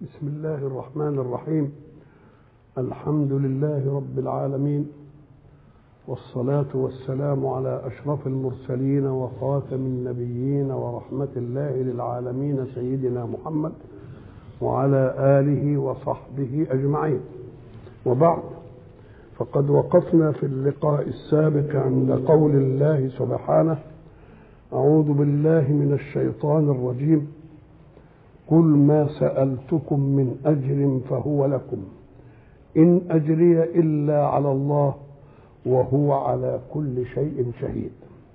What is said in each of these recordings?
بسم الله الرحمن الرحيم الحمد لله رب العالمين والصلاة والسلام على أشرف المرسلين وخاتم النبيين ورحمة الله للعالمين سيدنا محمد وعلى آله وصحبه أجمعين وبعد فقد وقفنا في اللقاء السابق عند قول الله سبحانه أعوذ بالله من الشيطان الرجيم قل ما سألتكم من أجر فهو لكم إن أجري إلا على الله وهو على كل شيء شهيد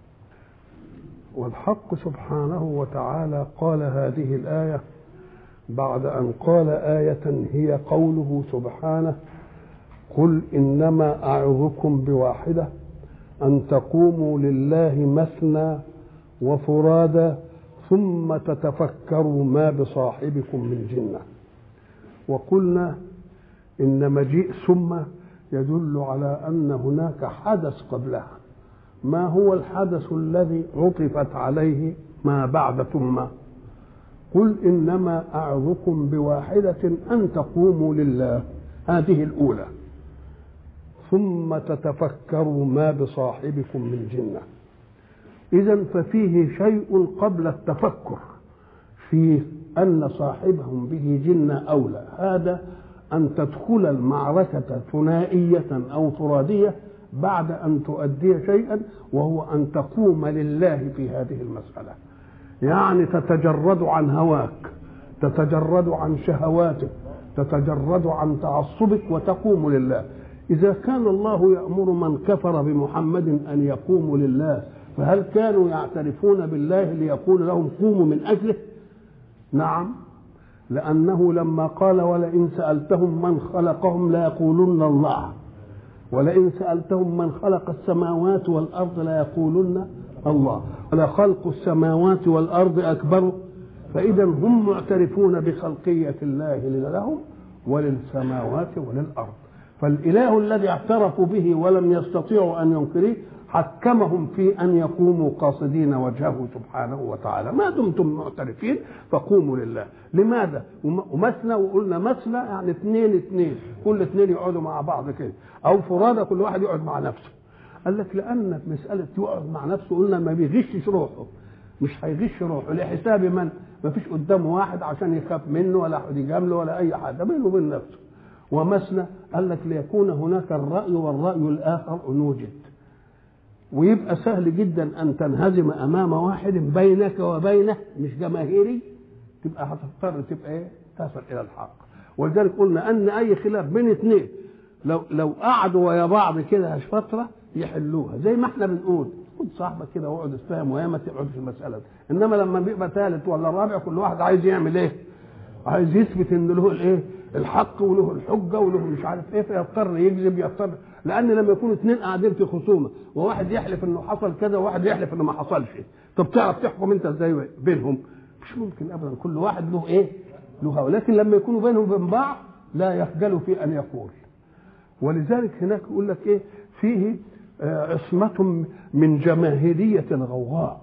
والحق سبحانه وتعالى قال هذه الآية بعد أن قال آية هي قوله سبحانه قل إنما أعظكم بواحدة أن تقوموا لله مثنى وفرادى ثم تتفكروا ما بصاحبكم من جنة وقلنا إن مجيء ثم يدل على أن هناك حدث قبلها ما هو الحدث الذي عطفت عليه ما بعد ثم قل إنما أعظكم بواحدة أن تقوموا لله هذه الأولى ثم تتفكروا ما بصاحبكم من جنه إذا ففيه شيء قبل التفكر في أن صاحبهم به جنة أولى هذا أن تدخل المعركة ثنائية أو فرادية بعد أن تؤدي شيئا وهو أن تقوم لله في هذه المسألة يعني تتجرد عن هواك تتجرد عن شهواتك تتجرد عن تعصبك وتقوم لله إذا كان الله يأمر من كفر بمحمد أن يقوموا لله فهل كانوا يعترفون بالله ليقول لهم قوموا من اجله نعم لانه لما قال ولئن سالتهم من خلقهم ليقولن الله ولئن سالتهم من خلق السماوات والارض ليقولن الله ولخلق السماوات والارض اكبر فاذا هم معترفون بخلقيه الله لهم وللسماوات وللارض فالاله الذي اعترفوا به ولم يستطيعوا ان ينكروه حكمهم في ان يقوموا قاصدين وجهه سبحانه وتعالى ما دمتم معترفين فقوموا لله لماذا ومثنى وقلنا مثنى يعني اثنين اثنين كل اثنين يقعدوا مع بعض كده او فرادى كل واحد يقعد مع نفسه قال لك لان مساله يقعد مع نفسه قلنا ما بيغشش روحه مش هيغش روحه لحساب من ما فيش قدامه واحد عشان يخاف منه ولا حد يجامله ولا اي حاجه بينه وبين نفسه ومثنى قال لك ليكون هناك الراي والراي الاخر ان وجد ويبقى سهل جدا ان تنهزم امام واحد بينك وبينه مش جماهيري تبقى هتضطر تبقى ايه تصل الى الحق ولذلك قلنا ان اي خلاف بين اثنين لو لو قعدوا ويا بعض كده فتره يحلوها زي ما احنا بنقول خد صاحبك كده واقعد اتفاهم ويا ما تقعد في المساله دي انما لما بيبقى ثالث ولا رابع كل واحد عايز يعمل ايه؟ عايز يثبت ان له الايه؟ الحق وله الحجه وله مش عارف ايه فيضطر يكذب يضطر لان لما يكونوا اثنين قاعدين في خصومه وواحد يحلف انه حصل كذا وواحد يحلف انه ما حصلش طب تعرف تحكم انت ازاي بينهم مش ممكن ابدا كل واحد له ايه له هوا لكن لما يكونوا بينهم وبين بعض لا يخجلوا في ان يقول ولذلك هناك يقول لك ايه فيه عصمة من جماهيرية الغوغاء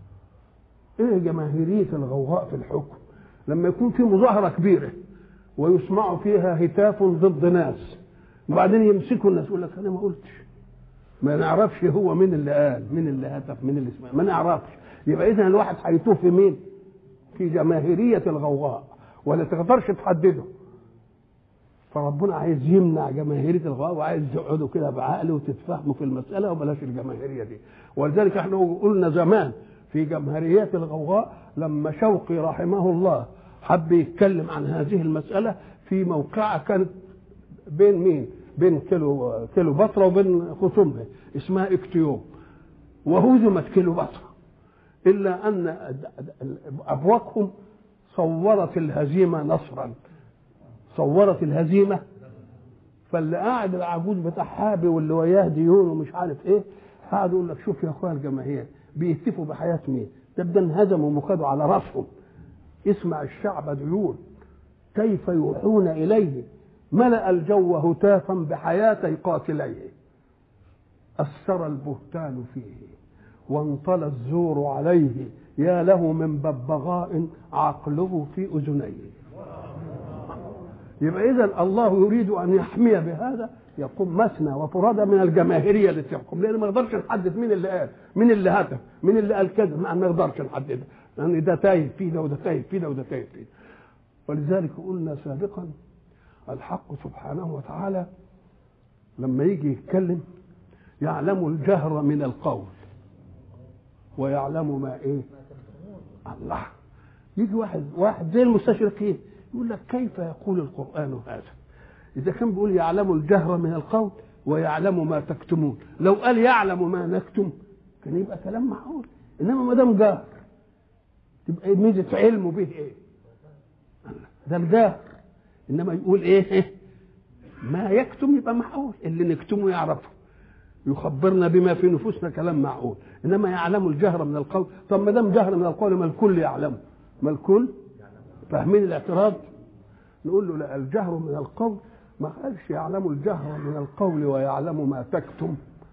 ايه جماهيرية الغوغاء في الحكم لما يكون في مظاهرة كبيرة ويسمع فيها هتاف ضد ناس وبعدين يمسكوا الناس يقول لك انا ما قلتش ما نعرفش هو مين اللي قال مين اللي هتف مين اللي سمع ما نعرفش يبقى اذا الواحد هيتوه في مين في جماهيريه الغوغاء ولا تقدرش تحدده فربنا عايز يمنع جماهيريه الغوغاء وعايز تقعدوا كده بعقل وتتفاهموا في المساله وبلاش الجماهيريه دي ولذلك احنا قلنا زمان في جماهيريات الغوغاء لما شوقي رحمه الله حب يتكلم عن هذه المساله في موقعه كانت بين مين؟ بين كيلو كيلو بصره وبين خصومها اسمها اكتيوب وهزمت كيلو بصره الا ان ابواقهم صورت الهزيمه نصرا صورت الهزيمه فاللي قاعد العجوز بتاع حابي واللي وياه ديون ومش عارف ايه قاعد يقول لك شوف يا اخويا الجماهير بيهتفوا بحياه مين؟ ده ده انهزموا وخدوا على راسهم اسمع الشعب ديون كيف يوحون اليه ملأ الجو هتافا بحياتي قاتليه أثر البهتان فيه وانطلى الزور عليه يا له من ببغاء عقله في أذنيه يبقى اذا الله يريد ان يحمي بهذا يقوم مثنى وفرادى من الجماهيريه اللي تحكم لان ما نقدرش نحدد مين اللي قال مين اللي هتف مين اللي قال كذا ما نقدرش نحددها لان يعني ده تايه في ده وده تايه في ده وده تايه في ده ولذلك قلنا سابقا الحق سبحانه وتعالى لما يجي يتكلم يعلم الجهر من القول ويعلم ما ايه الله يجي واحد واحد زي المستشرقين يقول لك كيف يقول القرآن هذا إذا كان بيقول يعلم الجهر من القول ويعلم ما تكتمون لو قال يعلم ما نكتم كان يبقى كلام معقول إنما ما دام جهر تبقى ميزة علمه به إيه؟ ده الجهر إنما يقول إيه؟ ما يكتم يبقى معقول اللي نكتمه يعرفه يخبرنا بما في نفوسنا كلام معقول انما يعلم الجهر من القول طب ما دام جهر من القول ما الكل يعلمه ما الكل فاهمين الاعتراض نقول له لا الجهر من القول ما قالش يعلم الجهر من القول ويعلم ما تكتم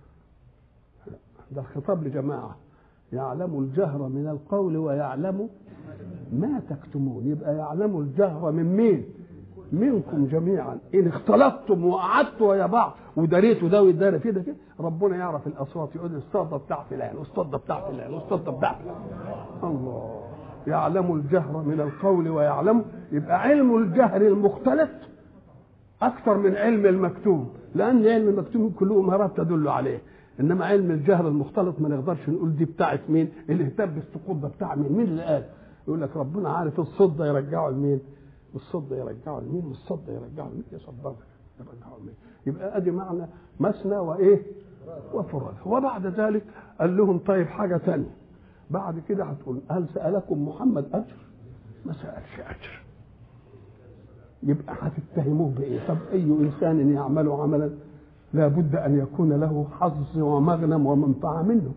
ده الخطاب لجماعة يعلم الجهر من القول ويعلم ما تكتمون يبقى يعلم الجهر من مين منكم جميعا ان اختلطتم وقعدتوا ويا بعض وداريتوا ده ويدار في ده كده ربنا يعرف الاصوات يقول الصدى بتاع فلان والصدى بتاع فلان والصدى بتاع فلان الله يعلم الجهر من القول ويعلم يبقى علم الجهر المختلط اكثر من علم المكتوب لان علم المكتوب كله مهارات تدل عليه انما علم الجهر المختلط ما نقدرش نقول دي بتاعت مين اللي اهتم بالسقوط ده بتاع مين مين اللي قال يقول لك ربنا عارف الصد يرجعه لمين والصد يرجعه لمين والصد يرجعه لمين يصدق يرجعه لمين يبقى ادي معنى مثنى وايه وفراد وبعد ذلك قال لهم طيب حاجه ثانيه بعد كده هتقول هل سالكم محمد اجر ما سالش اجر يبقى هتتهموه بايه طب اي انسان يعمل عملا لا بد ان يكون له حظ ومغنم ومنفعه منه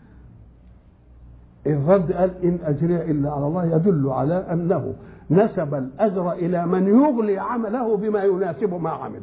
الرد قال ان اجري الا على الله يدل على انه نسب الاجر الى من يغلي عمله بما يناسب ما عمل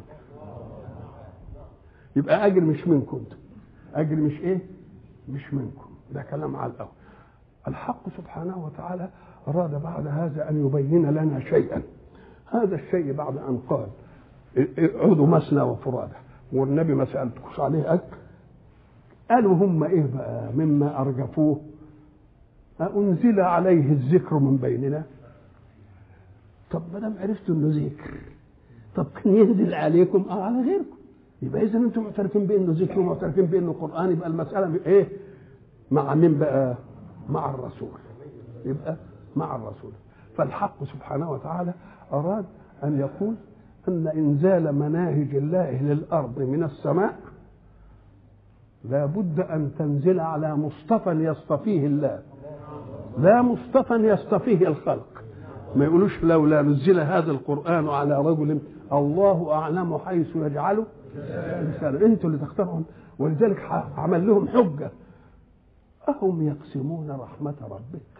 يبقى اجر مش منكم اجر مش ايه مش منكم ده كلام على الاول الحق سبحانه وتعالى اراد بعد هذا ان يبين لنا شيئا هذا الشيء بعد ان قال اعودوا مثنى وفرادى والنبي ما سالتكوش عليه اجر قالوا هم ايه بقى مما ارجفوه أنزل عليه الذكر من بيننا طب ما دام عرفتوا انه ذكر طب كان ينزل عليكم او على غيركم يبقى اذا انتم معترفين بانه ذكر ومعترفين بانه قران يبقى المساله ايه مع مين بقى مع الرسول يبقى مع الرسول فالحق سبحانه وتعالى اراد ان يقول ان انزال مناهج الله للارض من السماء لا بد ان تنزل على مصطفى يصطفيه الله لا مصطفى يصطفيه الخلق ما يقولوش لولا نزل هذا القرآن على رجل الله أعلم حيث يجعله رسالة أنتوا اللي تختارون ولذلك عمل لهم حجة أهم يقسمون رحمة ربك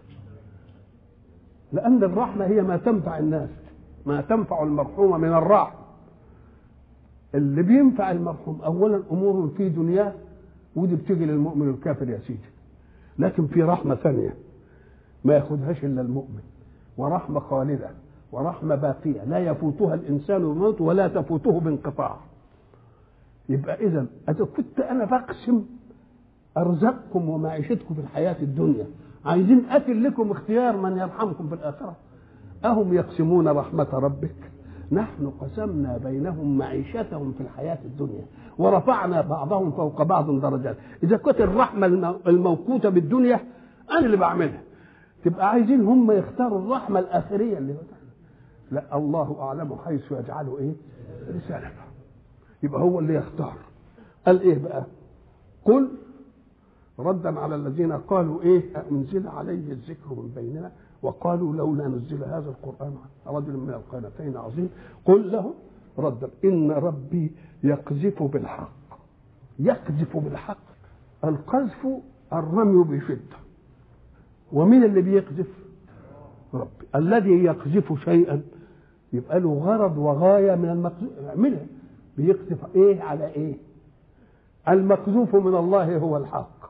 لأن الرحمة هي ما تنفع الناس ما تنفع المرحوم من الرحم اللي بينفع المرحوم أولا أمور في دنياه ودي بتيجي للمؤمن الكافر يا سيدي لكن في رحمة ثانية ما ياخذهاش الا المؤمن ورحمه خالده ورحمه باقيه لا يفوتها الانسان بموت ولا تفوته بانقطاع يبقى اذا اذا كنت انا بقسم ارزاقكم ومعيشتكم في الحياه الدنيا عايزين اكل لكم اختيار من يرحمكم في الاخره اهم يقسمون رحمه ربك نحن قسمنا بينهم معيشتهم في الحياة الدنيا ورفعنا بعضهم فوق بعض درجات إذا كنت الرحمة الموقوتة بالدنيا أنا اللي بعملها تبقى عايزين هم يختاروا الرحمه الاخريه اللي لا الله اعلم حيث يجعله ايه رسالته يبقى هو اللي يختار قال ايه بقى قل ردا على الذين قالوا ايه انزل عليه الذكر من بيننا وقالوا لولا نزل هذا القران على رجل من القرنتين عظيم قل له ردا ان ربي يقذف بالحق يقذف بالحق القذف الرمي بشده ومين اللي بيقذف ربي الذي يقذف شيئا يبقى له غرض وغايه من المقذوف يعملها بيقذف ايه على ايه المقذوف من الله هو الحق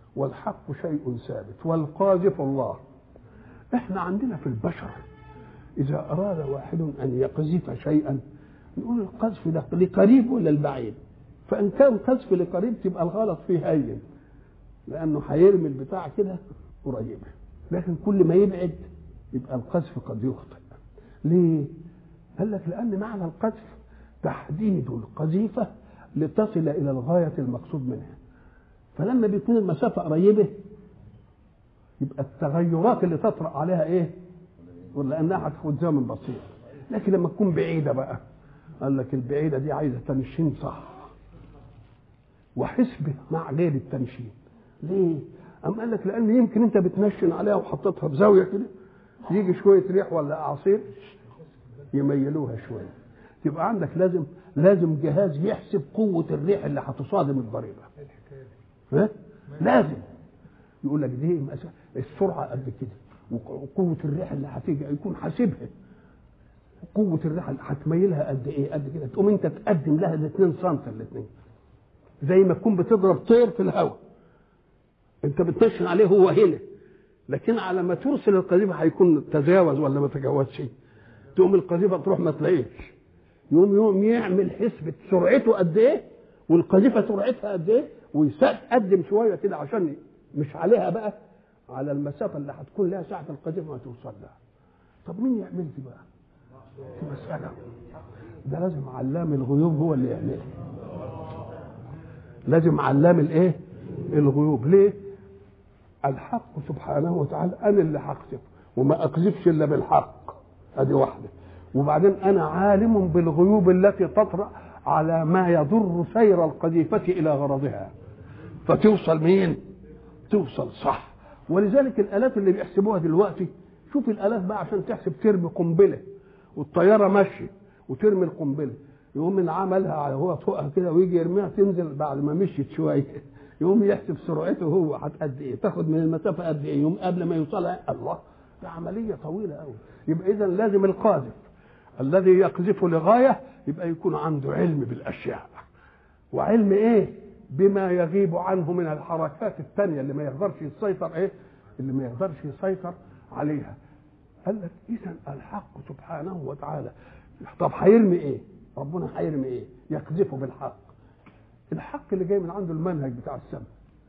والحق شيء ثابت والقاذف الله احنا عندنا في البشر إذا أراد واحد أن يقذف شيئا نقول القذف ده لقريب ولا البعيد فإن كان قذف لقريب تبقى الغلط فيه هين لأنه هيرمي البتاع كده قريب لكن كل ما يبعد يبقى القذف قد يخطئ ليه؟ قال لك لأن معنى القذف تحديد القذيفة لتصل إلى الغاية المقصود منها فلما بيكون المسافة قريبة يبقى التغيرات اللي تطرأ عليها إيه؟ لأنها هتاخد زمن بسيط لكن لما تكون بعيدة بقى قال لك البعيدة دي عايزة تنشين صح وحسبة مع غير التنشين ليه؟ أم قال لك لأن يمكن أنت بتنشن عليها وحطيتها بزاوية كده يجي شوية ريح ولا أعاصير يميلوها شوية يبقى عندك لازم لازم جهاز يحسب قوة الريح اللي هتصادم الضريبة ها؟ لازم يقول لك دي السرعة قد كده وقوة الريح اللي هتيجي يكون حاسبها قوة الريح اللي هتميلها قد ايه قد كده تقوم انت تقدم لها ال 2 سم الاثنين زي ما تكون بتضرب طير في الهواء انت بتنشن عليه هو هنا لكن على ما ترسل القذيفه هيكون تجاوز ولا ما تجاوزش تقوم القذيفه تروح ما تلاقيش يقوم يقوم يعمل حسبة سرعته قد ايه والقذيفه سرعتها قد ايه ويقدم شويه كده عشان مش عليها بقى على المسافه اللي هتكون لها ساعه القذيفه ما توصل لها طب مين يعمل دي بقى؟ في مساله ده لازم علام الغيوب هو اللي يعملها لازم علام الايه؟ الغيوب ليه؟ الحق سبحانه وتعالى انا اللي هقذف وما اقذفش الا بالحق ادي واحده وبعدين انا عالم بالغيوب التي تطرا على ما يضر سير القذيفه الى غرضها فتوصل مين توصل صح ولذلك الالات اللي بيحسبوها دلوقتي شوف الالات بقى عشان تحسب ترمي قنبله والطياره ماشيه وترمي القنبله يقوم من عملها على هو فوقها كده ويجي يرميها تنزل بعد ما مشيت شويه يقوم يحسب سرعته هو قد ايه تاخد من المسافه قد ايه يوم قبل ما يوصلها الله ده عمليه طويله قوي يبقى اذا لازم القاذف الذي يقذف لغايه يبقى يكون عنده علم بالاشياء وعلم ايه بما يغيب عنه من الحركات الثانيه اللي ما يقدرش يسيطر ايه اللي ما يقدرش يسيطر عليها قال لك اذا الحق سبحانه وتعالى طب هيرمي ايه ربنا هيرمي ايه يقذفه بالحق الحق اللي جاي من عنده المنهج بتاع السماء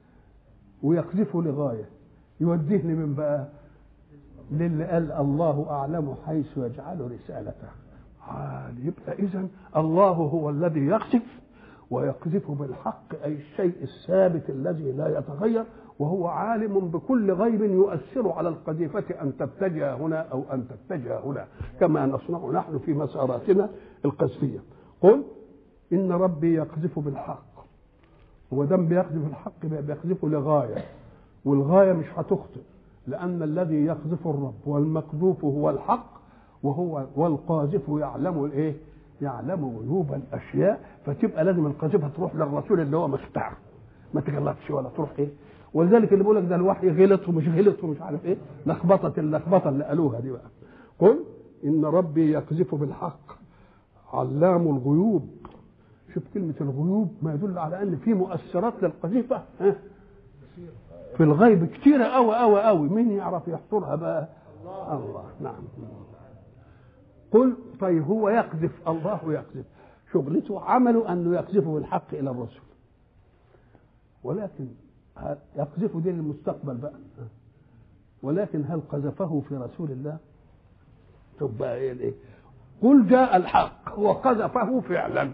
ويقذفه لغايه يوديه لمن بقى للي قال الله اعلم حيث يجعل رسالته عال يبقى اذا الله هو الذي يقذف ويقذف بالحق اي الشيء الثابت الذي لا يتغير وهو عالم بكل غيب يؤثر على القذيفة أن تتجه هنا أو أن تتجه هنا كما نصنع نحن في مساراتنا القذفية قل إن ربي يقذف بالحق هو دم بيقذف الحق بيقذفه لغاية والغاية مش هتخطئ لأن الذي يقذف الرب والمقذوف هو الحق وهو والقاذف يعلم الايه؟ يعلم غيوب الاشياء فتبقى لازم القاذفه تروح للرسول اللي هو مختار ما تغلطش ولا تروح ايه؟ ولذلك اللي بيقول لك ده الوحي غلط ومش غلط ومش عارف ايه لخبطه اللخبطه اللي قالوها دي بقى قل ان ربي يقذف بالحق علام الغيوب شوف كلمة الغيوب ما يدل على أن في مؤثرات للقذيفة ها في الغيب كتيرة أوي أوي أوي مين يعرف يحصرها بقى الله, الله. نعم قل طيب هو يقذف الله يقذف شغلته عمله أنه يقذفه بالحق إلى الرسل ولكن يقذفه دي للمستقبل بقى ولكن هل قذفه في رسول الله شوف بقى ايه الايه قل جاء الحق وقذفه فعلا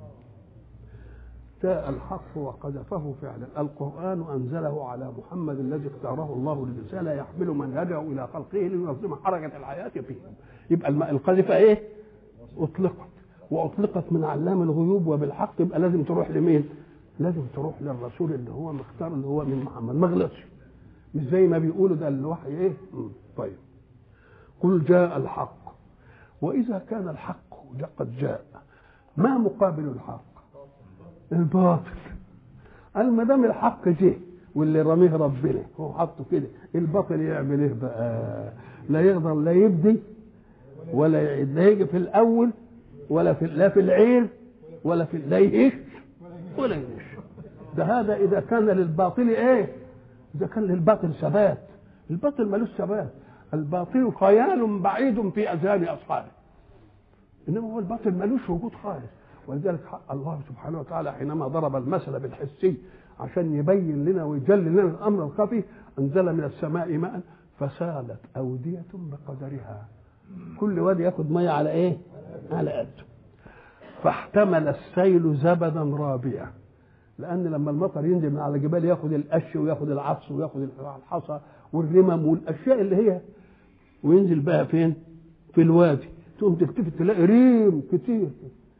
جاء الحق وقذفه فعلا القرآن أنزله على محمد الذي اختاره الله للرسالة يحمل منهجه إلى خلقه لينظم حركة الحياة فيهم يبقى القذفة إيه؟ أطلقت وأطلقت من علام الغيوب وبالحق يبقى لازم تروح لمين؟ لازم تروح للرسول اللي هو مختار اللي هو من محمد ما غلطش مش زي ما بيقولوا ده الوحي ايه؟ طيب قل جاء الحق وإذا كان الحق قد جاء ما مقابل الحق؟ الباطل قال ما دام الحق جه واللي رميه ربنا هو حطه كده الباطل يعمل ايه بقى لا يقدر لا يبدي ولا يعيد لا يجي في الاول ولا في لا في العين ولا في لا يهش ولا يهش ده هذا اذا كان للباطل ايه اذا كان للباطل ثبات الباطل ملوش ثبات الباطل خيال بعيد في اذهان اصحابه انما هو الباطل ملوش وجود خالص ولذلك الله سبحانه وتعالى حينما ضرب المثل بالحسي عشان يبين لنا ويجلي لنا الامر الخفي انزل من السماء ماء فسالت اوديه بقدرها كل واد ياخد ميه على ايه على قده فاحتمل السيل زبدا رابيا لان لما المطر ينزل من على الجبال ياخد القش وياخد العص وياخد الحصى والرمم والاشياء اللي هي وينزل بقى فين في الوادي تقوم تلتفت تلاقي ريم كتير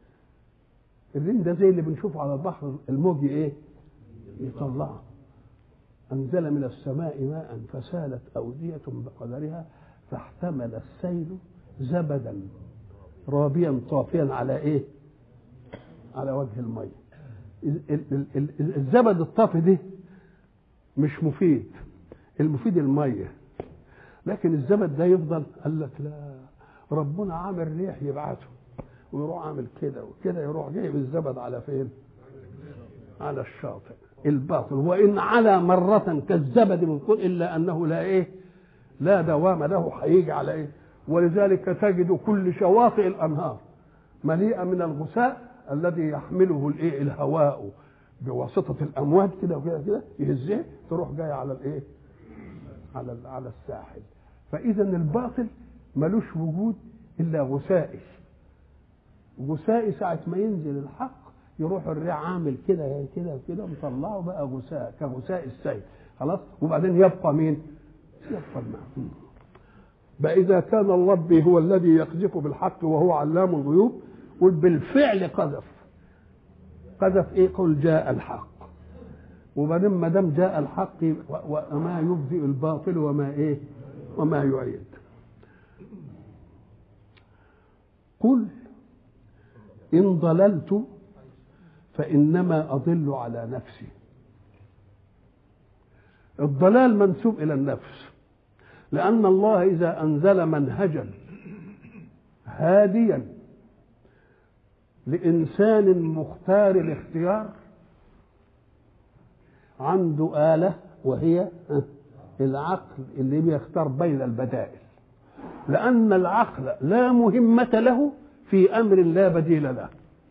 الريم ده زي اللي بنشوفه على البحر الموج ايه يطلعه أنزل من السماء ماء فسالت أودية بقدرها فاحتمل السيل زبدا رابيا طافيا على ايه على وجه الميه الزبد الطافي ده مش مفيد المفيد الميه لكن الزبد ده يفضل قال لك لا ربنا عامل ريح يبعته ويروح عامل كده وكده يروح جايب الزبد على فين على الشاطئ الباطل وان على مرة كالزبد من كل الا انه لا ايه لا دوام له هيجي على ايه ولذلك تجد كل شواطئ الانهار مليئه من الغثاء الذي يحمله الايه الهواء بواسطه الامواج كده وكده كده يهزه تروح جايه على الايه على على الساحل فاذا الباطل ملوش وجود الا غثائي غثائي ساعه ما ينزل الحق يروح الريح عامل كده كده كده مطلعه بقى غثاء كغثاء السيل خلاص وبعدين يبقى مين؟ يبقى الماء فإذا كان الرب هو الذي يقذف بالحق وهو علام الغيوب قل بالفعل قذف قذف ايه قل جاء الحق وبعدين ما دام جاء الحق وما يبدئ الباطل وما ايه وما يعيد قل ان ضللت فانما اضل على نفسي الضلال منسوب الى النفس لأن الله إذا أنزل منهجا هاديا لإنسان مختار الاختيار عنده آلة وهي العقل اللي بيختار بين البدائل لأن العقل لا مهمة له في أمر لا بديل له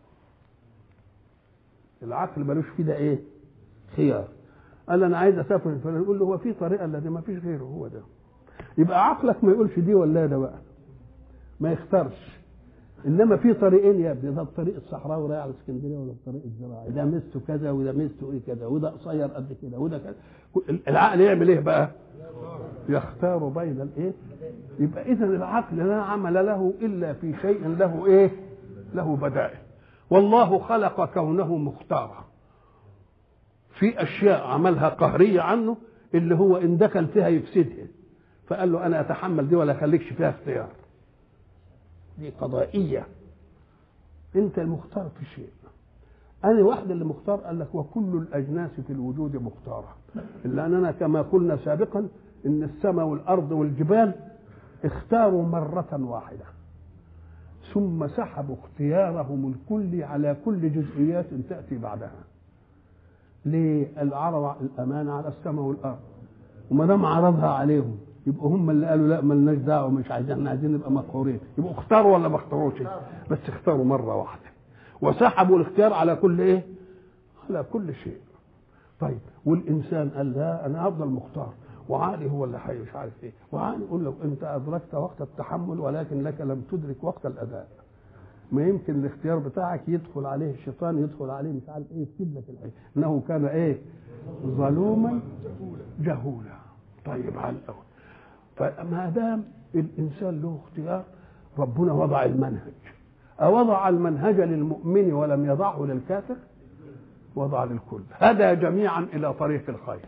العقل ملوش فيه ده إيه خيار قال أنا عايز أسافر فلان يقول له هو في طريقة الذي ما فيش غيره هو ده يبقى عقلك ما يقولش دي ولا ده بقى ما يختارش انما في طريقين يا ابني ده الطريق الصحراوي رايح على اسكندريه ولا الطريق الزراعي ده ميزته كذا وده ميزته ايه كذا وده قصير قد كده وده كذا العقل يعمل ايه بقى؟ يختار بين الايه؟ يبقى اذا العقل لا عمل له الا في شيء له ايه؟ له بدائل والله خلق كونه مختارا في اشياء عملها قهريه عنه اللي هو ان دخل فيها يفسدها فقال له انا اتحمل دي ولا اخليكش فيها اختيار دي قضائيه انت المختار في شيء انا واحد اللي مختار قال لك وكل الاجناس في الوجود مختاره الا اننا كما قلنا سابقا ان السماء والارض والجبال اختاروا مره واحده ثم سحبوا اختيارهم الكلي على كل جزئيات تاتي بعدها ليه العرض الامانه على السماء والارض وما دام عرضها عليهم يبقوا هم اللي قالوا لا ملناش دعوه مش عايزين عايزين نبقى مقهورين يبقوا اختاروا ولا ما اختاروش بس اختاروا مره واحده وسحبوا الاختيار على كل ايه على كل شيء طيب والانسان قال لا انا افضل مختار وعقلي هو اللي حي مش عارف ايه وعقلي يقول لك انت ادركت وقت التحمل ولكن لك لم تدرك وقت الاداء ما يمكن الاختيار بتاعك يدخل عليه الشيطان يدخل عليه مش عارف ايه يفسد لك الحي انه كان ايه ظلوما جهولا طيب على الاول فما دام الانسان له اختيار ربنا وضع المنهج أوضع المنهج للمؤمن ولم يضعه للكافر وضع للكل هدى جميعا إلى طريق الخير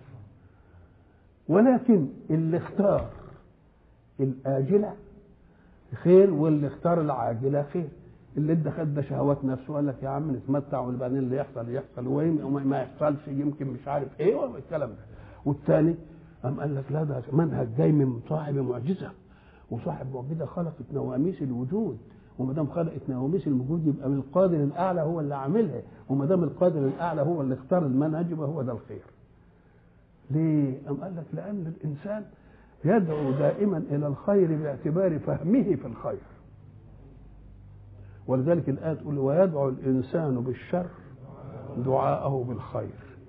ولكن اللي اختار الآجلة خير واللي اختار العاجلة خير اللي ادى خد شهوات نفسه قال لك يا عم نتمتع وبعدين اللي يحصل يحصل وما يحصلش يمكن مش عارف ايه والكلام ده والثاني قام قال لك لا ده منهج جاي من صاحب معجزه وصاحب معجزه خلقت نواميس الوجود وما دام خلقت نواميس الوجود يبقى من القادر الاعلى هو اللي عاملها وما دام القادر الاعلى هو اللي اختار المنهج يبقى هو ده الخير. ليه؟ قام قال لك لان الانسان يدعو دائما الى الخير باعتبار فهمه في الخير ولذلك الآية تقول ويدعو الإنسان بالشر دعاءه بالخير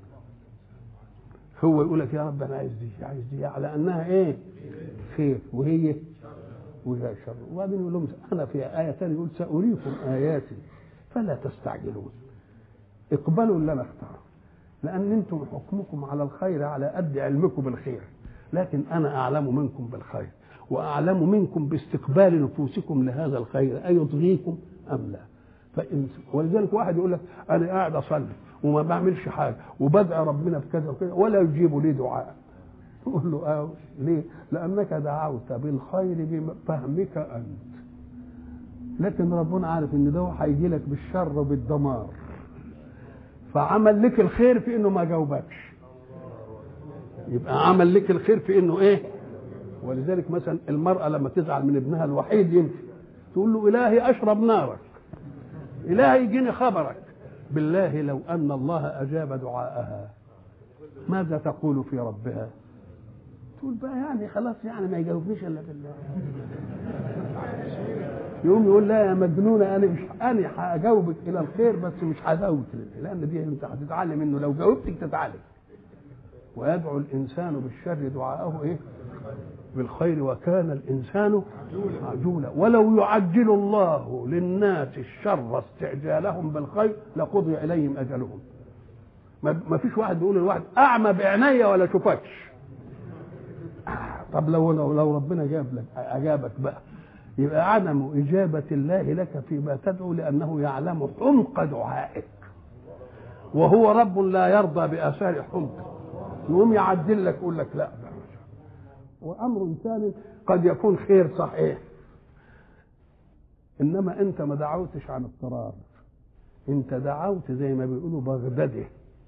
هو يقول لك يا رب أنا عايز دي عايز دي على أنها إيه خير وهي وهي شر وبعدين يقول لهم أنا في آية ثانية يقول سأريكم آياتي فلا تستعجلون اقبلوا اللي أنا اختاره لأن أنتم حكمكم على الخير على قد علمكم بالخير لكن أنا أعلم منكم بالخير وأعلم منكم باستقبال نفوسكم لهذا الخير أيضغيكم أم لا فإن ولذلك واحد يقول لك أنا قاعد أصلي وما بعملش حاجة وبدعي ربنا بكذا وكذا ولا يجيب لي دعاء تقول له آه ليه؟ لأنك دعوت بالخير بفهمك أنت لكن ربنا عارف ان ده هيجي لك بالشر وبالدمار فعمل لك الخير في انه ما جاوبكش يبقى عمل لك الخير في انه ايه ولذلك مثلا المرأة لما تزعل من ابنها الوحيد يمكن تقول له إلهي أشرب نارك إلهي يجيني خبرك بالله لو أن الله أجاب دعاءها ماذا تقول في ربها تقول بقى يعني خلاص يعني ما يجاوبنيش إلا بالله يقوم يقول لا يا مجنونة أنا مش أنا هجاوبك إلى الخير بس مش هجاوبك لأن دي أنت هتتعلم منه لو جاوبتك تتعلم ويدعو الإنسان بالشر دعاءه إيه بالخير وكان الإنسان عجولا ولو يعجل الله للناس الشر استعجالهم بالخير لقضي إليهم أجلهم ما فيش واحد بيقول للواحد أعمى بعيني ولا شوفكش طب لو لو, لو ربنا جاب لك أجابك بقى يبقى عدم إجابة الله لك فيما تدعو لأنه يعلم حمق دعائك وهو رب لا يرضى بآثار حمق يقوم يعدل لك يقول لك لا وامر ثاني قد يكون خير صحيح انما انت ما دعوتش عن اضطرار انت دعوت زي ما بيقولوا بغدده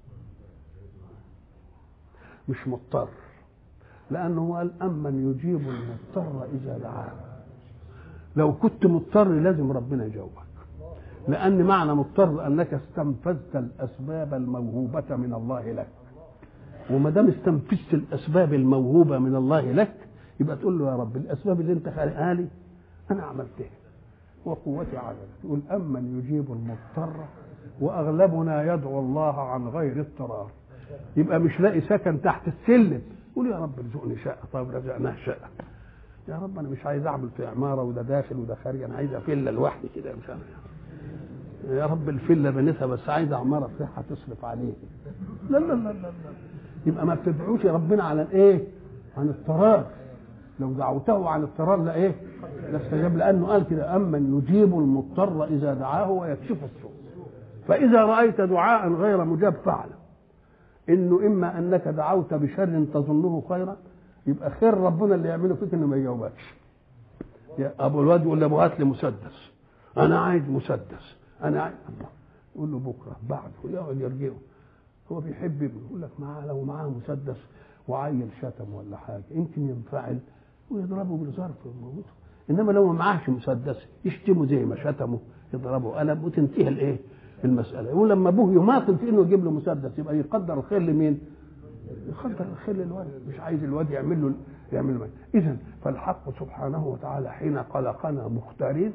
مش مضطر لانه قال امن يجيب المضطر اذا دعاه لو كنت مضطر لازم ربنا يجاوبك لان معنى مضطر انك استنفذت الاسباب الموهوبه من الله لك وما دام استنفذت الاسباب الموهوبه من الله لك يبقى تقول له يا رب الاسباب اللي انت خالقها لي انا عملتها وقوتي على تقول امن يجيب المضطر واغلبنا يدعو الله عن غير اضطرار يبقى مش لاقي سكن تحت السلم قول يا رب ارزقني شقه طيب رزقناه شقه يا رب انا مش عايز اعمل في عماره وده داخل وده خارج انا عايز فيلا لوحدي كده مش عارف يا رب الفيلا بنتها بس عايز عماره صحه تصرف عليه لا لا لا لا, لا. يبقى ما بتدعوش ربنا على الايه؟ عن اضطرار لو دعوته عن اضطرار لا ايه؟ لاستجاب لانه قال كده امن يجيب المضطر اذا دعاه ويكشف السوء فاذا رايت دعاء غير مجاب فاعلم انه اما انك دعوت بشر تظنه خيرا يبقى خير ربنا اللي يعمله فيك انه ما يجاوبكش يا ابو الواد يقول له هات لي مسدس انا عايز مسدس انا عايز الله يقول له بكره بعده يقعد يرجعه هو بيحب ابنه يقول لك معاه لو معاه مسدس وعيل شتم ولا حاجه يمكن ينفعل ويضربه بالظرف ويموته انما لو ما معاهش مسدس يشتمه زي ما شتمه يضربه قلم وتنتهي الايه المساله يقول لما ابوه يماطل في انه يجيب له مسدس يبقى يقدر الخير لمين؟ يقدر الخير للولد مش عايز الواد يعمل له يعمل له اذا فالحق سبحانه وتعالى حين خلقنا مختارين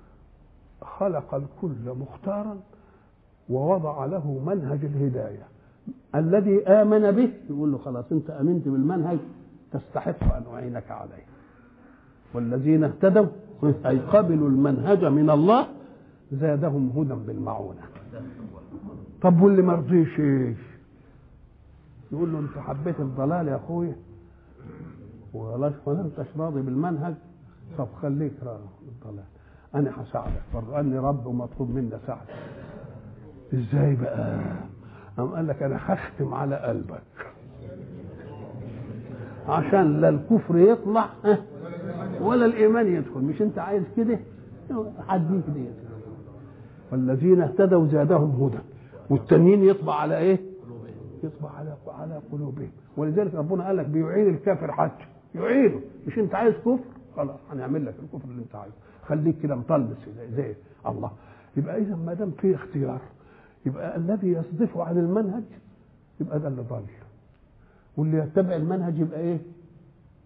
خلق الكل مختارا ووضع له منهج الهدايه الذي آمن به يقول له خلاص أنت آمنت بالمنهج تستحق أن أعينك عليه والذين اهتدوا أي قبلوا المنهج من الله زادهم هدى بالمعونة طب واللي ما رضيش ايش يقول له انت حبيت الضلال يا اخويا ولا انتش راضي بالمنهج طب خليك راضي بالضلال انا هساعدك برضه اني رب ومطلوب مني اساعدك ازاي بقى قام قال لك انا هختم على قلبك عشان لا الكفر يطلع ولا الايمان يدخل مش انت عايز كده هديك دي والذين اهتدوا زادهم هدى والتانيين يطبع على ايه يطبع على على قلوبهم ولذلك ربنا قال لك بيعين الكافر حتى يعينه مش انت عايز كفر خلاص هنعمل لك الكفر اللي انت عايزه خليك كده مطلس زي, زي الله يبقى اذا ما دام في اختيار يبقى الذي يصدفه عن المنهج يبقى ده اللي ضل واللي يتبع المنهج يبقى ايه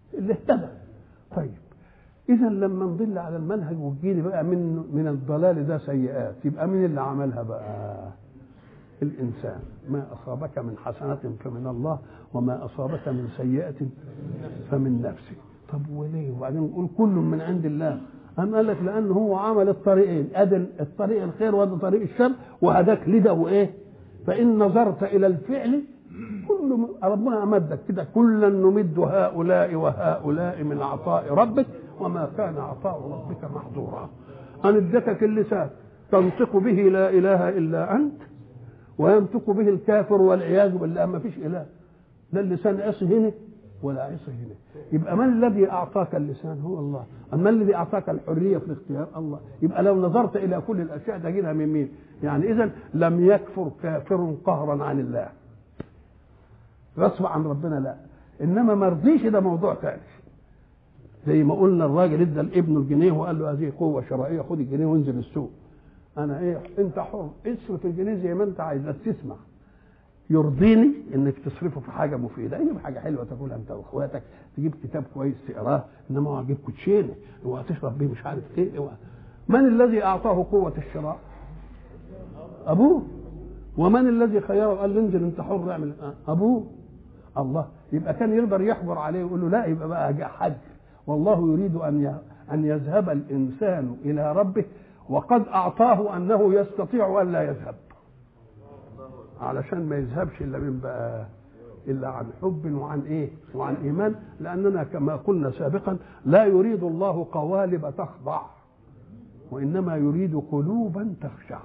اللي اهتدى طيب اذا لما نضل على المنهج وتجيلي بقى من من الضلال ده سيئات يبقى مين اللي عملها بقى الانسان ما اصابك من حسنه فمن الله وما اصابك من سيئه فمن نفسك طب وليه وبعدين نقول كل من عند الله أم قال لك لأنه هو عمل الطريقين أدي الطريق الخير وأدي طريق الشر وهداك لده وإيه فإن نظرت إلى الفعل كل ربنا أمدك كده كلا نمد هؤلاء وهؤلاء من عطاء ربك وما كان عطاء ربك محظورا أن ادتك اللسان تنطق به لا إله إلا أنت وينطق به الكافر والعياذ بالله ما فيش إله لا اللسان عصي هنا ولا عصي هنا يبقى من الذي أعطاك اللسان هو الله أما الذي أعطاك الحرية في الاختيار الله يبقى لو نظرت إلى كل الأشياء تجدها من مين يعني إذا لم يكفر كافر قهرا عن الله غصب عن ربنا لا انما ما رضيش ده موضوع ثاني زي ما قلنا الراجل ادى لابنه الجنيه وقال له هذه قوه شرائيه خد الجنيه وانزل السوق انا ايه انت حر اصرف الجنيه زي ما انت عايز بس تسمع يرضيني انك تصرفه في حاجه مفيده اجيب حاجه حلوه تاكلها انت واخواتك تجيب كتاب كويس تقراه انما هو هجيب كوتشينه وهتشرب بيه مش عارف ايه من الذي اعطاه قوه الشراء ابوه ومن الذي خيره قال له انزل انت حر اعمل ابوه الله يبقى كان يقدر يحجر عليه ويقول له لا يبقى بقى حج والله يريد ان ان يذهب الانسان الى ربه وقد اعطاه انه يستطيع ان لا يذهب علشان ما يذهبش الا من بقى الا عن حب وعن ايه وعن ايمان لاننا كما قلنا سابقا لا يريد الله قوالب تخضع وانما يريد قلوبا تخشع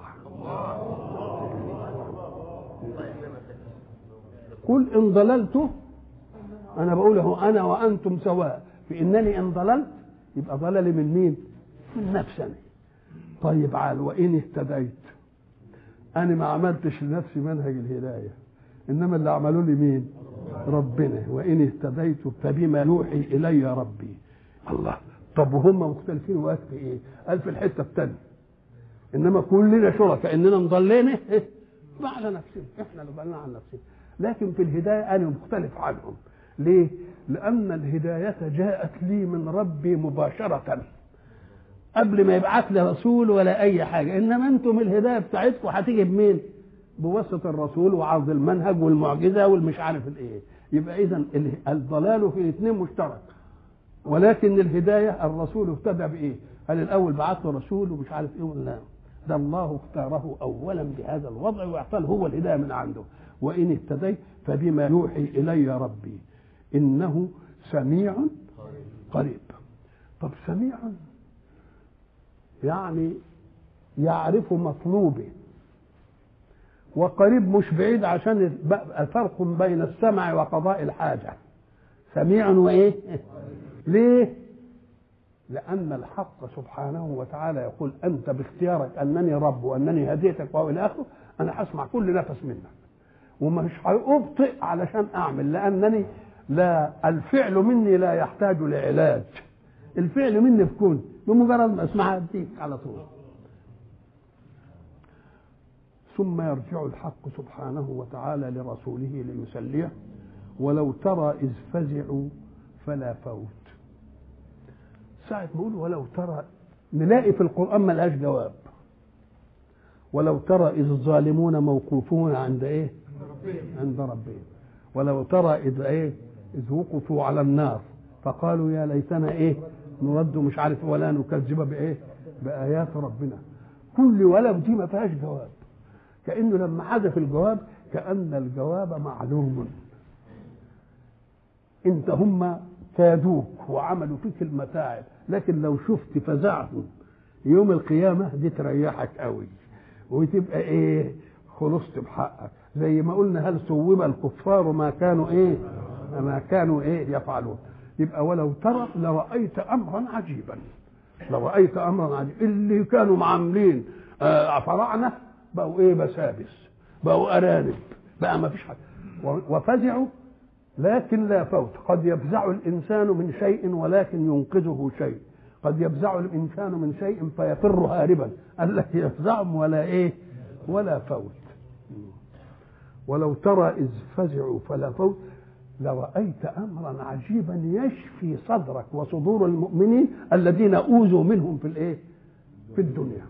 قل ان ضللت انا بقول له انا وانتم سواء في انني ان ضللت يبقى ضللي من مين من نفسي طيب عال وان اهتديت انا ما عملتش لنفسي منهج الهدايه انما اللي عملوا لي مين ربنا وان اهتديت فبما يوحي الي ربي الله طب وهم مختلفين وقت في ايه قال في الحته الثانيه انما كلنا شركاء اننا نضلينا ما على نفسنا احنا اللي ضلنا على نفسنا لكن في الهدايه انا مختلف عنهم ليه لان الهدايه جاءت لي من ربي مباشره قبل ما يبعث لي رسول ولا اي حاجه انما انتم الهدايه بتاعتكم هتيجي بمين بواسطه الرسول وعرض المنهج والمعجزه والمش عارف الايه يبقى اذا الضلال في الاثنين مشترك ولكن الهدايه الرسول اهتدى بايه هل الاول بعث له رسول ومش عارف ايه ولا ده الله اختاره اولا بهذا الوضع واعطاه هو الهدايه من عنده وان اهتديت فبما يوحي الي ربي انه سميع قريب طب سميع يعني يعرف مطلوبه وقريب مش بعيد عشان الفرق بين السمع وقضاء الحاجه سميع وايه ليه لأن الحق سبحانه وتعالى يقول أنت باختيارك أنني رب وأنني هديتك وهو إلى آخره أنا هسمع كل نفس منك ومش هأبطئ علشان أعمل لأنني لا الفعل مني لا يحتاج لعلاج الفعل مني في كون بمجرد ما اسمعها أديك على طول ثم يرجع الحق سبحانه وتعالى لرسوله ليسليه ولو ترى إذ فزعوا فلا فوت ساعة ما يقول ولو ترى نلاقي في القرآن ما لهاش جواب ولو ترى إذ الظالمون موقوفون عند إيه؟ عند ربهم ولو ترى إذ إيه؟ إذ وقفوا على النار فقالوا يا ليتنا إيه؟ نرد مش عارف ولا نكذب بإيه؟ بآيات ربنا كل ولو دي ما فيهاش جواب كأنه لما حذف الجواب كأن الجواب معلوم انت هم كادوك وعملوا فيك المتاعب لكن لو شفت فزعهم يوم القيامة دي تريحك قوي وتبقى ايه خلصت بحقك زي ما قلنا هل سوب الكفار ما كانوا ايه ما كانوا ايه يفعلون يبقى ولو ترى لرأيت أمرا عجيبا لرأيت أمرا عجيبا اللي كانوا معاملين آه فراعنة بقوا ايه بسابس بقوا أرانب بقى ما فيش حاجة وفزعوا لكن لا فوت قد يفزع الإنسان من شيء ولكن ينقذه شيء قد يفزع الإنسان من شيء فيفر هاربا قال لك يفزعهم ولا إيه ولا فوت ولو ترى إذ فزعوا فلا فوت لرأيت أمرا عجيبا يشفي صدرك وصدور المؤمنين الذين أوذوا منهم في الإيه؟ في الدنيا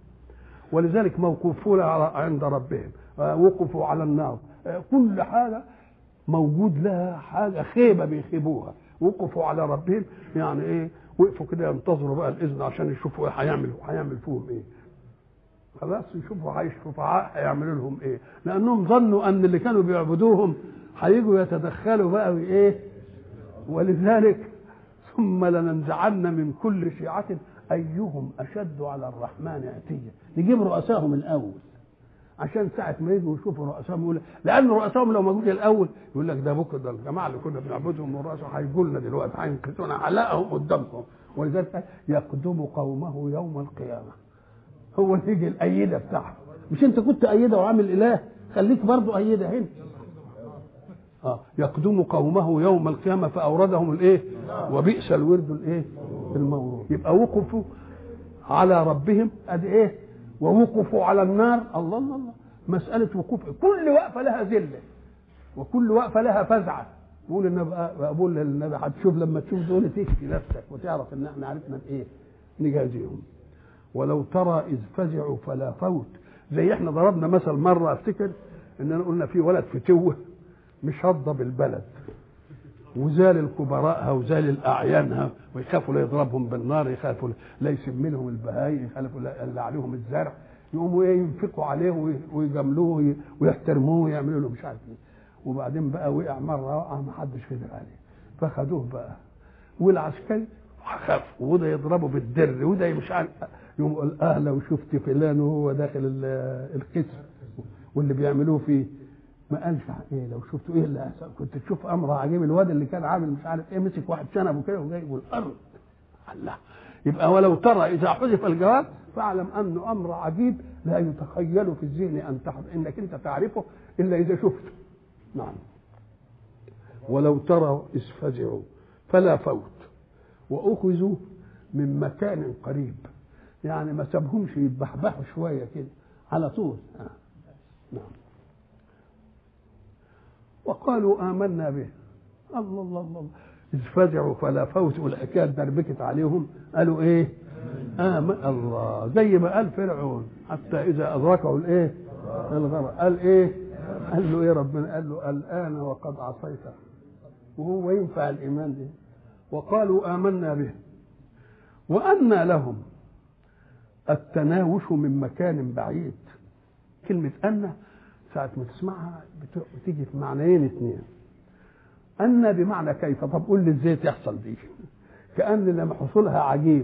ولذلك موقوفون عند ربهم وقفوا على النار كل حاجة موجود لها حاجة خيبة بيخيبوها وقفوا على ربهم يعني ايه وقفوا كده ينتظروا بقى الاذن عشان يشوفوا ايه هيعملوا هيعمل فيهم ايه خلاص يشوفوا هيشفعاء هيعملوا لهم ايه لانهم ظنوا ان اللي كانوا بيعبدوهم هيجوا يتدخلوا بقى وايه ولذلك ثم لننزعن من كل شيعة أيهم أشد على الرحمن عتيا نجيب رؤساهم الأول عشان ساعة ما يجوا يشوفوا رؤساهم يقول لأن رؤساهم لو ما جوش الأول يقول لك ده بكرة ده الجماعة اللي كنا بنعبدهم والرؤساء هيجوا لنا دلوقتي هينقذونا علقهم قدامكم ولذلك يقدم قومه يوم القيامة هو اللي يجي الأيدة بتاعه مش أنت كنت أيدة وعامل إله خليك برضه أيدة هنا اه يقدم قومه يوم القيامه فاوردهم الايه وبئس الورد الايه المورود يبقى وقفوا على ربهم ادي ايه ووقفوا على النار الله الله الله مساله وقوف كل وقفه لها ذله وكل وقفه لها فزعه بقول النبي بقول للنبي هتشوف لما تشوف دول تشفي نفسك وتعرف ان احنا عرفنا ايه نجازيهم ولو ترى اذ فزعوا فلا فوت زي احنا ضربنا مثل مره افتكر اننا قلنا في ولد فتوه مش هضب البلد وزال الكبراءها وزال الاعيانها ويخافوا لا يضربهم بالنار يخافوا لا يسم لهم البهايم يخافوا لا عليهم الزرع يقوموا ايه ينفقوا عليه ويجاملوه ويحترموه ويعملوا له مش عارف ايه وبعدين بقى وقع مره وقع ما حدش قدر عليه فخدوه بقى والعسكري خاف وده يضربه بالدر وده مش عارف يقوم يقول اه لو شفت فلان وهو داخل القسم واللي بيعملوه فيه ما قالش ايه لو شفتوا ايه اللي أحسن. كنت تشوف امر عجيب الواد اللي كان عامل مش عارف ايه مسك واحد شنبه كده وجايبه الارض الله يبقى ولو ترى اذا حذف الجواب فاعلم انه امر عجيب لا يتخيل في الذهن ان تحضر انك انت تعرفه الا اذا شفته نعم ولو ترى اذ فزعوا فلا فوت واخذوا من مكان قريب يعني ما سابهمش يتبحبحوا شويه كده على طول آه. نعم وقالوا آمنا به الله الله الله إذ فزعوا فلا فوت والحكاية دربكت عليهم قالوا إيه آمن الله زي ما قال فرعون حتى إذا أدركه الإيه الغرق قال إيه قال له إيه ربنا قال له الآن وقد عصيت وهو ينفع الإيمان ده وقالوا آمنا به وأنى لهم التناوش من مكان بعيد كلمة أن ساعة ما تسمعها بتيجي في معنيين اثنين أن بمعنى كيف طب قول لي ازاي تحصل دي كأن لما حصولها عجيب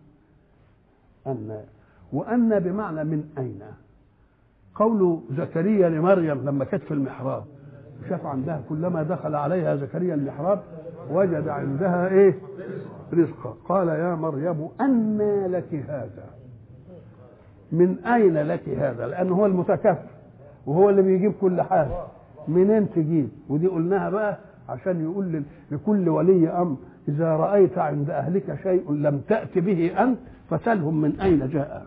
أن وأن بمعنى من أين قول زكريا لمريم لما كانت في المحراب شاف عندها كلما دخل عليها زكريا المحراب وجد عندها ايه رزقا قال يا مريم أنى لك هذا من أين لك هذا لأنه هو المتكفل وهو اللي بيجيب كل حاجه منين تجيب ودي قلناها بقى عشان يقول لكل ولي امر اذا رايت عند اهلك شيء لم تات به انت فسلهم من اين جاء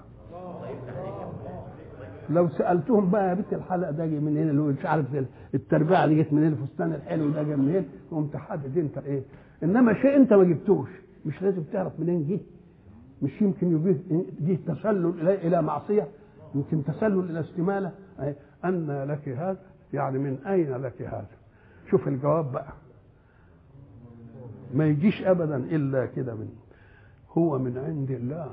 لو سالتهم بقى يا بنت الحلقه ده جه منين اللي مش عارف التربيعه دي جت منين الفستان الحلو ده جه منين تقوم تحدد انت ايه انما شيء انت ما جبتوش مش لازم تعرف منين جه مش يمكن يجيه جه تسلل الى الى معصيه يمكن تسلل الى استماله أن لك هذا يعني من أين لك هذا شوف الجواب بقى ما يجيش أبدا إلا كده من هو من عند الله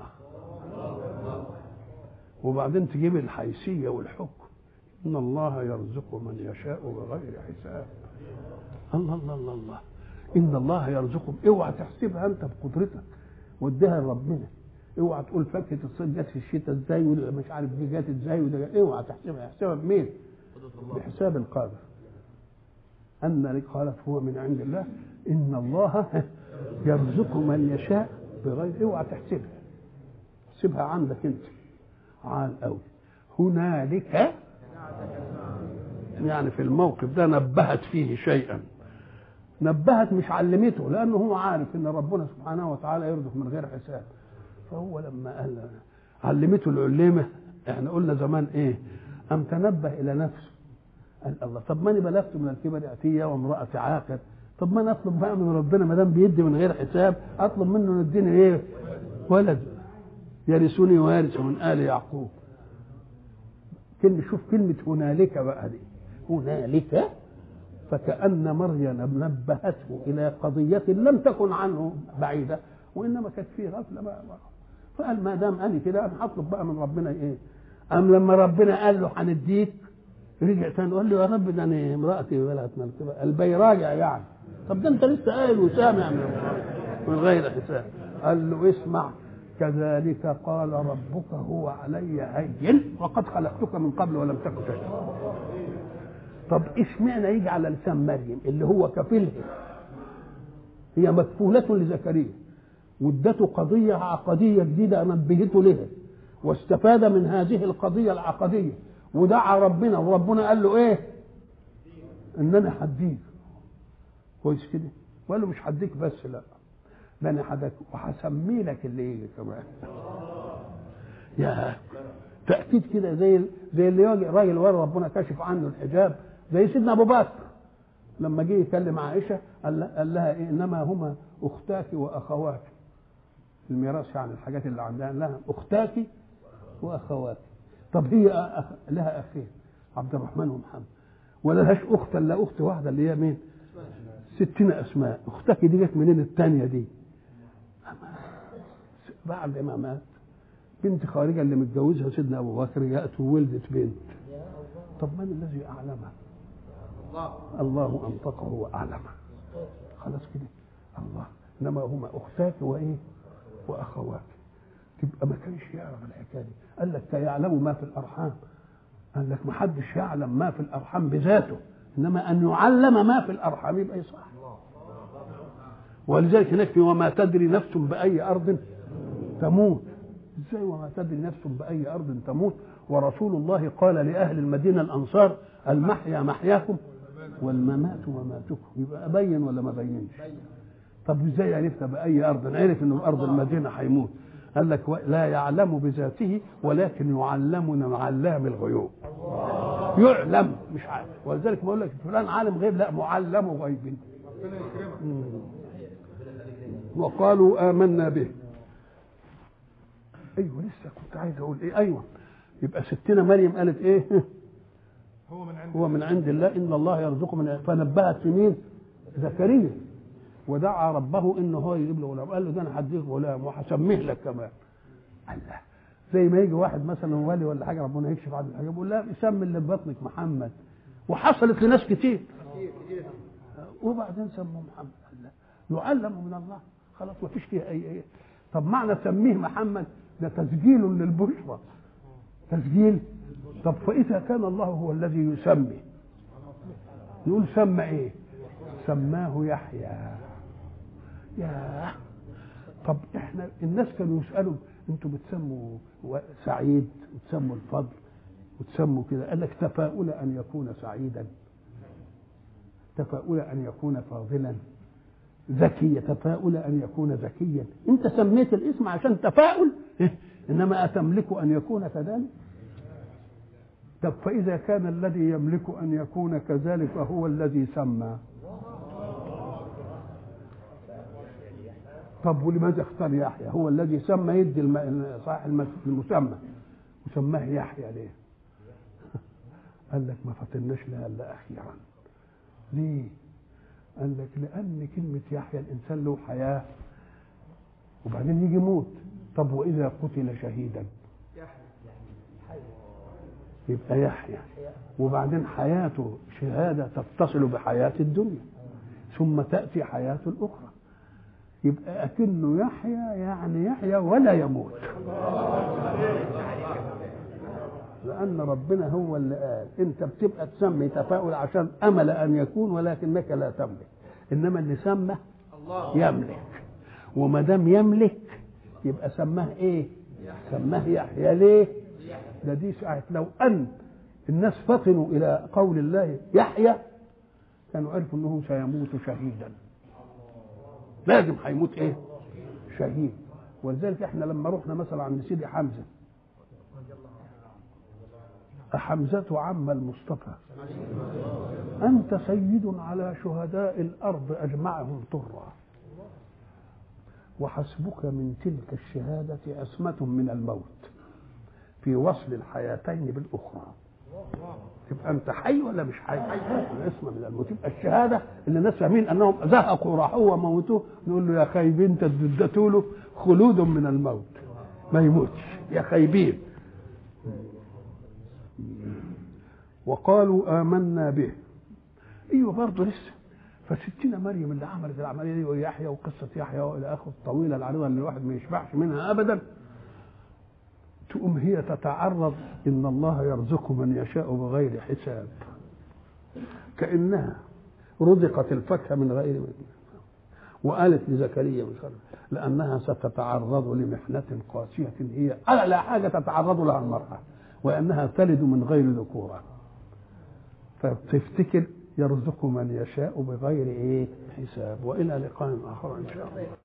وبعدين تجيب الحيثية والحكم إن الله يرزق من يشاء بغير حساب الله الله الله الله إن الله يرزقهم اوعى تحسبها أنت بقدرتك واديها لربنا اوعى تقول فاكهه الصيد جت في الشتاء ازاي مش عارف دي جت ازاي وده اوعى تحسبها احسبها بمين؟ بحساب القادر ان لك قالت هو من عند الله ان الله يرزق من يشاء بغير اوعى تحسبها سيبها عندك انت عال قوي هنالك يعني في الموقف ده نبهت فيه شيئا نبهت مش علمته لانه هو عارف ان ربنا سبحانه وتعالى يرزق من غير حساب فهو لما قال علمته العليمه احنا قلنا زمان ايه ام تنبه الى نفسه قال الله طب ماني بلغت من الكبر اتيه وامراه عاقر طب ما انا اطلب بقى من ربنا ما دام بيدي من غير حساب اطلب منه انه يديني ايه ولد يرثني وارث من ال يعقوب كلمة شوف كلمة هنالك بقى دي هنالك فكأن مريم نبهته إلى قضية لم تكن عنه بعيدة وإنما كانت فيه غفلة بقى, بقى فقال ما دام أنا كده أنا هطلب بقى من ربنا إيه أم لما ربنا قال له هنديك رجع تاني وقال له يا رب ده أنا امرأتي بلغت من الكبر البي راجع يعني طب ده أنت لسه قايل وسامع من, من غير حساب قال له اسمع كذلك قال ربك هو علي هين وقد خلقتك من قبل ولم تك شيئا طب اشمعنى يجي على لسان مريم اللي هو كفيلها هي مكفولة لزكريا وادته قضية عقدية جديدة نبهته لها واستفاد من هذه القضية العقدية ودعا ربنا وربنا قال له ايه ان انا هديك كويس كده وقال له مش هديك بس لا ده انا حدك وهسمي لك اللي يجي كمان يا تاكيد كده زي زي اللي يجي راجل ورا ربنا كشف عنه الحجاب زي سيدنا ابو بكر لما جه يكلم عائشه قال قال لها إيه انما هما اختاك واخواتك الميراث يعني الحاجات اللي عندها لها اختاك واخواتك طب هي أخ... لها اخين عبد الرحمن ومحمد ولا لهاش اخت الا اخت واحده اللي هي مين؟ ستين اسماء اختك دي جت منين الثانيه دي؟ بعد ما مات بنت خارجه اللي متجوزها سيدنا ابو بكر جاءت وولدت بنت طب من الذي اعلمها؟ الله انطقه واعلمه خلاص كده الله انما هما اختاك وايه؟ واخوات تبقى ما كانش يعرف الحكايه دي قال لك يعلم ما في الارحام قال لك ما حدش يعلم ما في الارحام بذاته انما ان يعلم ما في الارحام يبقى يصح ولذلك هناك في وما تدري نفس باي ارض تموت ازاي وما تدري نفس باي ارض تموت ورسول الله قال لاهل المدينه الانصار المحيا محياكم والممات مماتكم يبقى ابين ولا ما بينش طب ازاي عرفت باي ارض عرف انه ارض المدينه هيموت قال لك لا يعلم بذاته ولكن يعلمنا من علام الغيوب يعلم مش عارف ولذلك بقول لك فلان عالم غيب لا معلم غيب وقالوا آمنا به ايوه لسه كنت عايز اقول ايه ايوه يبقى ستنا مريم قالت ايه هو من عند هو من عند الله ان الله يرزقه من فنبهت في مين زكريا ودعا ربه انه هو يجيب له غلام قال له ده انا هديك غلام وهسميه لك كمان الله زي ما يجي واحد مثلا ولي ولا حاجه ربنا يكشف عنه الحاجه يقول لا سمي اللي في بطنك محمد وحصلت لناس كتير وبعدين سموه محمد الله يعلم من الله خلاص ما فيش فيها اي اي طب معنى سميه محمد ده تسجيل للبشرى تسجيل طب فاذا كان الله هو الذي يسمي نقول سمى ايه سماه يحيى يا طب احنا الناس كانوا يسالوا انتوا بتسموا سعيد وتسموا الفضل وتسموا كده قال لك تفاؤل ان يكون سعيدا تفاؤل ان يكون فاضلا ذكي تفاؤل ان يكون ذكيا انت سميت الاسم عشان تفاؤل انما اتملك ان يكون كذلك طب فاذا كان الذي يملك ان يكون كذلك فهو الذي سمى طب ولماذا اختار يحيى هو الذي سمى يدي الم... صاحب المسمى وسماه يحيى ليه قال لك ما فتناش لها الا اخيرا ليه قال لك لان كلمه يحيى الانسان له حياه وبعدين يجي يموت طب واذا قتل شهيدا يبقى يحيى وبعدين حياته شهاده تتصل بحياه الدنيا ثم تاتي حياه الاخرى يبقى أكنه يحيى يعني يحيى ولا يموت لأن ربنا هو اللي قال أنت بتبقى تسمي تفاؤل عشان أمل أن يكون ولكنك لا تملك إنما اللي سمى يملك وما دام يملك يبقى سماه إيه؟ سماه يحيى ليه؟ ده دي ساعة لو أن الناس فطنوا إلى قول الله يحيى كانوا عرفوا أنه سيموت شهيدا لازم هيموت ايه شهيد ولذلك احنا لما رحنا مثلا عند سيدي حمزه حمزة عم المصطفى وأنت سيد على شهداء الأرض أجمعهم طرا وحسبك من تلك الشهادة عصمة من الموت في وصل الحياتين بالأخرى تبقى أنت حي ولا مش حي؟ العصمة من الموت تبقى الشهادة اللي الناس فاهمين أنهم زهقوا راحوا وموتوه نقول له يا خايبين أنت اديتوا له خلود من الموت ما يموتش يا خايبين وقالوا آمنا به ايوه برضه لسه فستنا مريم اللي عملت العمليه دي ويحيى وقصه يحيى والى اخره الطويله العريضه اللي الواحد ما يشبعش منها ابدا تقوم هي تتعرض ان الله يرزق من يشاء بغير حساب كانها رزقت الفاكهه من غير وقالت لزكريا مش عارف لانها ستتعرض لمحنه قاسيه هي اعلى حاجه تتعرض لها المراه وانها تلد من غير ذكوره فتفتكر يرزق من يشاء بغير ايه حساب والى لقاء اخر ان شاء الله